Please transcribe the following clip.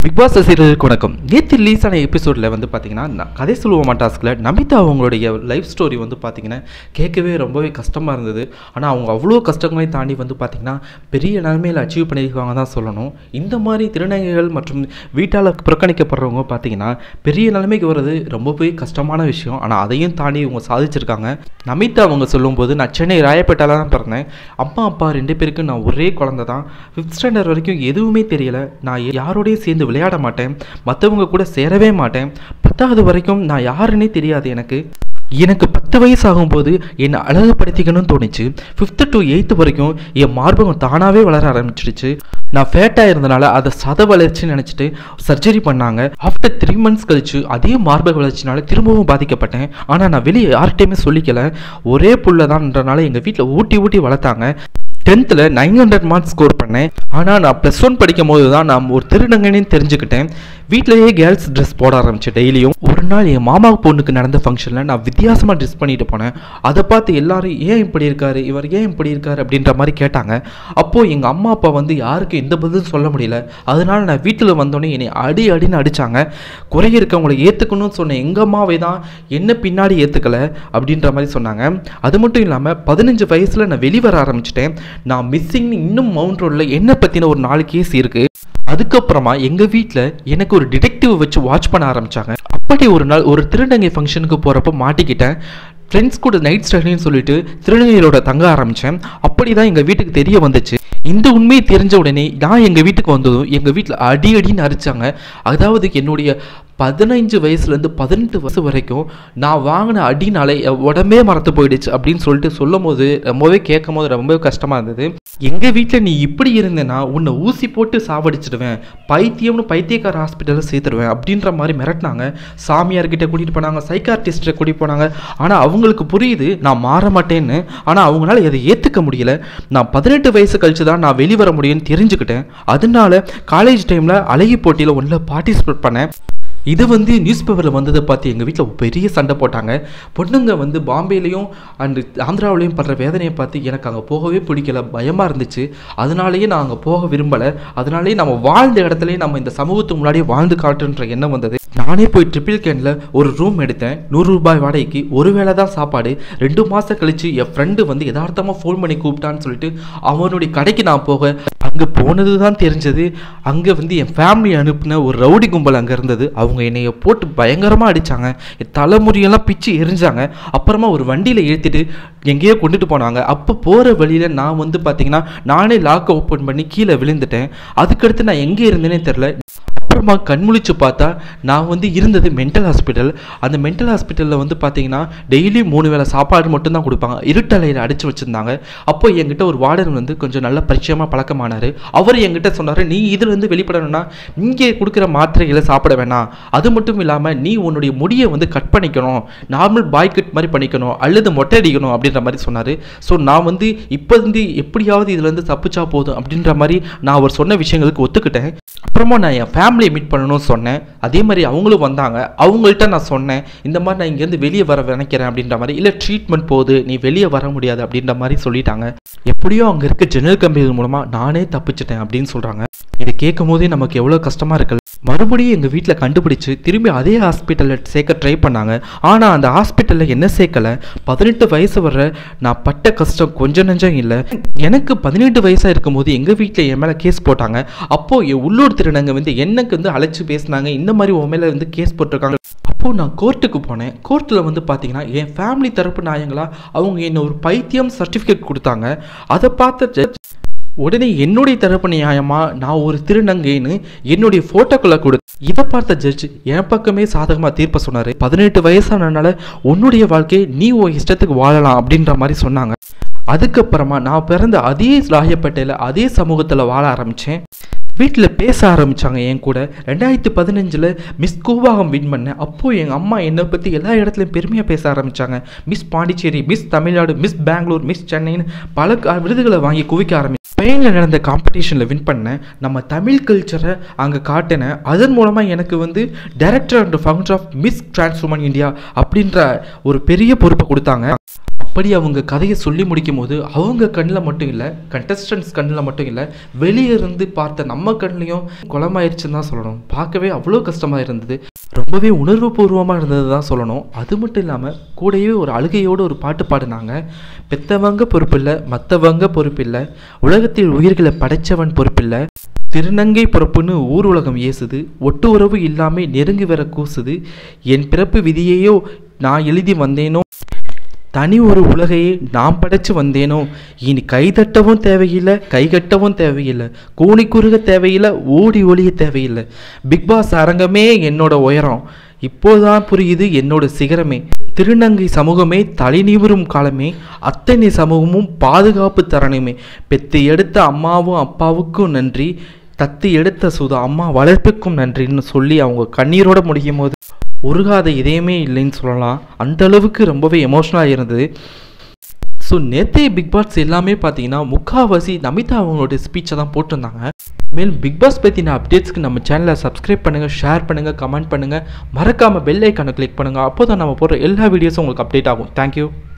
big pass ரசிகர்களுக்கு வணக்கம் நேற்று ரிலீஸ் ஆன எபிசோடில் வந்து பார்த்தீங்கன்னா நான் கதை சொல்லுவோமா டாஸ்கில் நமிதா அவங்களுடைய லைஃப் ஸ்டோரி வந்து பார்த்தீங்கன்னா கேட்கவே ரொம்பவே கஷ்டமாக இருந்தது ஆனால் அவங்க அவ்வளோ கஷ்டங்களையும் தாண்டி வந்து பார்த்தீங்கன்னா பெரிய நிலைமையில் அச்சீவ் பண்ணியிருக்காங்க தான் சொல்லணும் இந்த மாதிரி திருநங்கைகள் மற்றும் வீட்டால் புறக்கணிக்கப்படுறவங்க பார்த்தீங்கன்னா பெரிய நிலைமைக்கு வர்றது ரொம்பவே கஷ்டமான விஷயம் ஆனால் அதையும் தாண்டி இவங்க சாதிச்சிருக்காங்க நமிதா அவங்க சொல்லும்போது நான் சென்னை ராயப்பேட்டால தான் பிறந்தேன் அம்மா அப்பா ரெண்டு பேருக்கும் நான் ஒரே குழந்தை தான் ஃபிஃப்த் ஸ்டாண்டர்ட் வரைக்கும் எதுவுமே தெரியல நான் யாரோடையும் சேர்ந்து விளையாட மாட்டேன் மற்றவங்க கூட சேரவே மாட்டேன் பத்தாவது வரைக்கும் நான் யாருன்னே தெரியாது எனக்கு எனக்கு பத்து வயசு ஆகும்போது என்னை அழகுபடுத்திக்கணும்னு தோணுச்சு ஃபிஃப்த்து டு எயித்து வரைக்கும் என் மார்பகம் தானாகவே வளர ஆரம்பிச்சிடுச்சு நான் ஃபேட்டாக இருந்தனால அதை சத வளர்ச்சின்னு நினச்சிட்டு சர்ஜரி பண்ணாங்க ஆஃப்டர் த்ரீ மந்த்ஸ் கழிச்சு அதே மார்பக வளர்ச்சினால திரும்பவும் பாதிக்கப்பட்டேன் ஆனால் நான் வெளியே யார்கிட்டையுமே சொல்லிக்கல ஒரே புள்ள தான்ன்றனால எங்கள் வீட்டில் ஊட்டி ஊட்டி வளர்த்தாங்க டென்த்தில் நைன் ஹண்ட்ரட் மார்க்ஸ் ஸ்கோர் பண்ணேன் ஆனால் நான் ப்ளஸ் ஒன் படிக்கும் போது தான் நான் ஒரு திருநங்கைன்னு தெரிஞ்சுக்கிட்டேன் வீட்டிலேயே கேர்ள்ஸ் ட்ரெஸ் போட ஆரம்பித்தேன் டெய்லியும் ஒரு நாள் என் மாமா பொண்ணுக்கு நடந்த ஃபங்க்ஷனில் நான் வித்தியாசமாக ட்ரெஸ் பண்ணிட்டு போனேன் அதை பார்த்து எல்லாரும் ஏன் இப்படி இருக்காரு இவர் ஏன் இப்படி இருக்காரு அப்படின்ற மாதிரி கேட்டாங்க அப்போது எங்கள் அம்மா அப்பா வந்து யாருக்கும் எந்த பதிலும் சொல்ல முடியல அதனால நான் வீட்டில் வந்தோடனே என்னை அடி அடின்னு அடித்தாங்க குறை இருக்கவங்களை ஏற்றுக்கணும்னு சொன்ன எங்கள் அம்மாவை தான் என்ன பின்னாடி ஏற்றுக்கல அப்படின்ற மாதிரி சொன்னாங்க அது மட்டும் இல்லாமல் பதினஞ்சு வயசில் நான் வெளிவர ஆரம்பிச்சிட்டேன் நான் மிஸ்ஸிங்னு இன்னும் மவுண்ட் ரோடில் என்ன பற்றின ஒரு நாலு கேஸ் இருக்குது அதுக்கப்புறமா எங்கள் வீட்டில் எனக்கு ஒரு டிடெக்டிவ் வச்சு வாட்ச் பண்ண ஆரம்பித்தாங்க அப்படி ஒரு நாள் ஒரு திருநங்கை ஃபங்க்ஷனுக்கு போகிறப்ப மாட்டிக்கிட்டேன் ஃப்ரெண்ட்ஸ் கூட நைட் ஸ்டடின்னு சொல்லிட்டு திருநங்கையோட தங்க ஆரம்பித்தேன் அப்படி தான் எங்கள் வீட்டுக்கு தெரிய வந்துச்சு இந்த உண்மையை தெரிஞ்ச உடனே நான் எங்கள் வீட்டுக்கு வந்ததும் எங்கள் வீட்டில் அடி அடின்னு அடித்தாங்க அதாவது என்னுடைய பதினஞ்சு வயசுலேருந்து பதினெட்டு வயசு வரைக்கும் நான் வாங்கின அடினாலே என் உடம்பே மறந்து போயிடுச்சு அப்படின்னு சொல்லிட்டு சொல்லும் போது ரொம்பவே கேட்கும் போது ரொம்பவே கஷ்டமாக இருந்தது எங்கள் வீட்டில் நீ இப்படி இருந்தேன்னா உன்னை ஊசி போட்டு சாவடிச்சிடுவேன் பைத்தியம்னு பைத்தியக்கார ஹாஸ்பிட்டலில் சேர்த்துருவேன் அப்படின்ற மாதிரி மிரட்டினாங்க சாமியார்கிட்ட கூட்டிகிட்டு போனாங்க சைக்கார்டிஸ்ட்டை கூட்டிகிட்டு போனாங்க ஆனால் அவங்களுக்கு புரியுது நான் மாற மாட்டேன்னு ஆனால் அவங்களால இதை ஏற்றுக்க முடியல நான் பதினெட்டு வயசு கழிச்சு தான் நான் வெளிவர முடியும்னு தெரிஞ்சுக்கிட்டேன் அதனால காலேஜ் டைமில் அழகி போட்டியில் ஒன்றில் பார்ட்டிசிபேட் பண்ணேன் இது வந்து நியூஸ் பேப்பரில் வந்ததை பார்த்து எங்கள் வீட்டில் பெரிய சண்டை போட்டாங்க பொண்ணுங்க வந்து பாம்பேலையும் அண்டு ஆந்திராவிலையும் படுற வேதனையை பார்த்து எனக்கு அங்கே போகவே பிடிக்கல பயமாக இருந்துச்சு அதனாலேயே நான் அங்கே போக விரும்பலை அதனாலேயே நம்ம வாழ்ந்த இடத்துலயே நம்ம இந்த சமூகத்துக்கு முன்னாடியே வாழ்ந்து காட்டுன்ற எண்ணம் வந்தது நானே போய் ட்ரிபிள் கேனில் ஒரு ரூம் எடுத்தேன் நூறு ரூபாய் வாடகைக்கு ஒரு வேளை தான் சாப்பாடு ரெண்டு மாதம் கழிச்சு என் ஃப்ரெண்டு வந்து யதார்த்தமாக ஃபோன் பண்ணி கூப்பிட்டான்னு சொல்லிட்டு அவனுடைய கடைக்கு நான் போக அங்கே போனது தான் தெரிஞ்சது அங்கே வந்து என் ஃபேமிலி அனுப்பின ஒரு ரவுடி கும்பல் அங்கே இருந்தது அவங்க என்னைய போட்டு பயங்கரமாக அடித்தாங்க என் தலைமுடியெல்லாம் பிச்சு எரிஞ்சாங்க அப்புறமா ஒரு வண்டியில் ஏற்றிட்டு எங்கேயோ கொண்டுட்டு போனாங்க அப்போ போகிற வழியில் நான் வந்து பார்த்தீங்கன்னா நானே லாக்கை ஓப்பன் பண்ணி கீழே விழுந்துட்டேன் அதுக்கடுத்து நான் எங்கே இருந்தேனே தெரில அப்புறமா கண்முழிச்சு பார்த்தா நான் வந்து இருந்தது மென்டல் ஹாஸ்பிட்டல் அந்த மென்டல் ஹாஸ்பிட்டலில் வந்து பார்த்தீங்கன்னா டெய்லி மூணு வேளை சாப்பாடு மட்டும்தான் கொடுப்பாங்க இருட்டலையில் அடித்து வச்சுருந்தாங்க அப்போ என்கிட்ட ஒரு வார்டன் வந்து கொஞ்சம் நல்ல பரிச்சயமாக பழக்கமானார் அவர் என்கிட்ட சொன்னார் நீ இதுலேருந்து வெளிப்படணும்னா இங்கே கொடுக்குற மாத்திரைகளை சாப்பிட வேணாம் அது மட்டும் இல்லாமல் நீ உன்னுடைய முடியை வந்து கட் பண்ணிக்கணும் நார்மல் பாய் கட் மாதிரி பண்ணிக்கணும் அல்லது மொட்டை அடிக்கணும் அப்படின்ற மாதிரி சொன்னார் ஸோ நான் வந்து இப்போ வந்து எப்படியாவது இதுலேருந்து தப்பிச்சா போதும் அப்படின்ற மாதிரி நான் அவர் சொன்ன விஷயங்களுக்கு ஒத்துக்கிட்டேன் அப்புறமா நான் என் ஃபேமிலியை மீட் பண்ணணும்னு சொன்னேன் அதே மாதிரி அவங்களும் வந்தாங்க அவங்கள்ட்ட நான் சொன்னேன் இந்த மாதிரி நான் இங்கேருந்து வெளியே வர நினைக்கிறேன் அப்படின்ற மாதிரி இல்லை ட்ரீட்மெண்ட் போகுது நீ வெளியே வர முடியாது அப்படின்ற மாதிரி சொல்லிட்டாங்க எப்படியோ அங்கே இருக்க ஜெனரல் கம்பெனிகள் மூலமாக நானே தப்பிச்சிட்டேன் அப்படின்னு சொல்கிறாங்க இதை கேட்கும் போதே நமக்கு எவ்வளோ கஷ்டமாக இருக்குல்ல மறுபடியும் எங்கள் வீட்டில் கண்டுபிடிச்சு திரும்பி அதே ஹாஸ்பிட்டலில் சேர்க்க ட்ரை பண்ணாங்க ஆனால் அந்த ஹாஸ்பிட்டலில் என்ன சேர்க்கலை பதினெட்டு வயசு வர நான் பட்ட கஷ்டம் கொஞ்சம் நஞ்சம் இல்லை எனக்கு பதினெட்டு வயசாக இருக்கும்போது எங்கள் வீட்டில் என் மேலே கேஸ் போட்டாங்க அப்போது என் உள்ளூர் திருநங்க வந்து எனக்கு வந்து அழைச்சி பேசினாங்க இந்த மாதிரி உன் மேலே வந்து கேஸ் போட்டிருக்காங்க அப்போது நான் கோர்ட்டுக்கு போனேன் கோர்ட்டில் வந்து பார்த்தீங்கன்னா என் ஃபேமிலி தரப்பு நாயங்களா அவங்க என்ன ஒரு பைத்தியம் சர்டிஃபிகேட் கொடுத்தாங்க அதை பார்த்த ஜட்ஜ் உடனே என்னுடைய தரப்பு நியாயமாக நான் ஒரு திருநங்கைன்னு என்னுடைய ஃபோட்டோக்குள்ளே கொடு இதை பார்த்த ஜட்ஜ் என் பக்கமே சாதகமாக தீர்ப்ப சொன்னார் பதினெட்டு வயசானனால உன்னுடைய வாழ்க்கையை நீ உன் இஷ்டத்துக்கு வாழலாம் அப்படின்ற மாதிரி சொன்னாங்க அதுக்கப்புறமா நான் பிறந்த அதே ராயப்பேட்டையில் அதே சமூகத்தில் வாழ ஆரம்பித்தேன் வீட்டில் பேச ஆரம்பித்தாங்க என் கூட ரெண்டாயிரத்தி பதினஞ்சில் மிஸ் கூவாகம் வின் பண்ணேன் அப்போது எங்கள் அம்மா என்னை பற்றி எல்லா இடத்துலையும் பெருமையாக பேச ஆரம்பித்தாங்க miss Pondicherry miss Tamil Nadu miss Bangalore miss சென்னைன்னு பல க- விருதுகளை வாங்கி குவிக்க ஆரம்பிச்சேன் ஸ்பெயினில் நடந்த காம்படிஷனில் வின் பண்ணேன் நம்ம தமிழ் கல்ச்சரை அங்கே காட்டினேன் அதன் மூலமாக எனக்கு வந்து director and founder of miss transformation India அப்படின்ற ஒரு பெரிய பொறுப்பை கொடுத்தாங்க அப்படி அவங்க கதையை சொல்லி முடிக்கும் போது அவங்க கண்ணில் மட்டும் இல்லை கண்டஸ்டன்ஸ் கண்ணில் மட்டும் இல்லை வெளியே இருந்து பார்த்த நம்ம கண்ணிலையும் குளமாயிருச்சுன்னு தான் சொல்லணும் பார்க்கவே அவ்வளோ கஷ்டமாக இருந்தது ரொம்பவே உணர்வு பூர்வமாக இருந்தது தான் சொல்லணும் அது மட்டும் இல்லாமல் கூடவே ஒரு அழுகையோடு ஒரு பாட்டு பாடினாங்க பெத்தவங்க பொறுப்பில்லை மற்றவங்க பொறுப்பில்லை உலகத்தில் உயிர்களை படைச்சவன் பொறுப்பில்லை திருநங்கை பிறப்புன்னு ஊர் உலகம் ஏசுது ஒட்டு உறவு இல்லாமல் நெருங்கி வர கூசுது என் பிறப்பு விதியையோ நான் எழுதி வந்தேனோ தனி ஒரு உலகையே நான் படைச்சு வந்தேனோ இனி கை தட்டவும் தேவையில்லை கை கட்டவும் தேவையில்லை கூனி குறுக தேவையில்லை ஓடி ஒளிய தேவையில்லை பிக் பாஸ் அரங்கமே என்னோட உயரம் இப்போதான் புரியுது என்னோட சிகரமே திருநங்கை சமூகமே தலை நிமிரும் காலமே அத்தனை சமூகமும் பாதுகாப்பு தரணுமே பெத்து எடுத்த அம்மாவும் அப்பாவுக்கும் நன்றி தத்து எடுத்த சுதா அம்மா வளர்ப்புக்கும் நன்றின்னு சொல்லி அவங்க கண்ணீரோட முடியும் போது உருகாத இதயமே இல்லைன்னு சொல்லலாம் அந்த அளவுக்கு ரொம்பவே எமோஷ்னலாக இருந்தது ஸோ நேற்றைய பிக் பாஸ் எல்லாமே பார்த்தீங்கன்னா முக்காவாசி நமிதா அவங்களோட ஸ்பீச்சை தான் போட்டிருந்தாங்க மேலும் பிக் பாஸ் பற்றின அப்டேட்ஸ்க்கு நம்ம சேனலை சப்ஸ்கிரைப் பண்ணுங்கள் ஷேர் பண்ணுங்கள் கமெண்ட் பண்ணுங்கள் மறக்காமல் பெல் ஐக்கானை கிளிக் பண்ணுங்கள் அப்போ தான் நம்ம போடுற எல்லா வீடியோஸும் உங்களுக்கு அப்டேட் ஆகும் தேங்க்யூ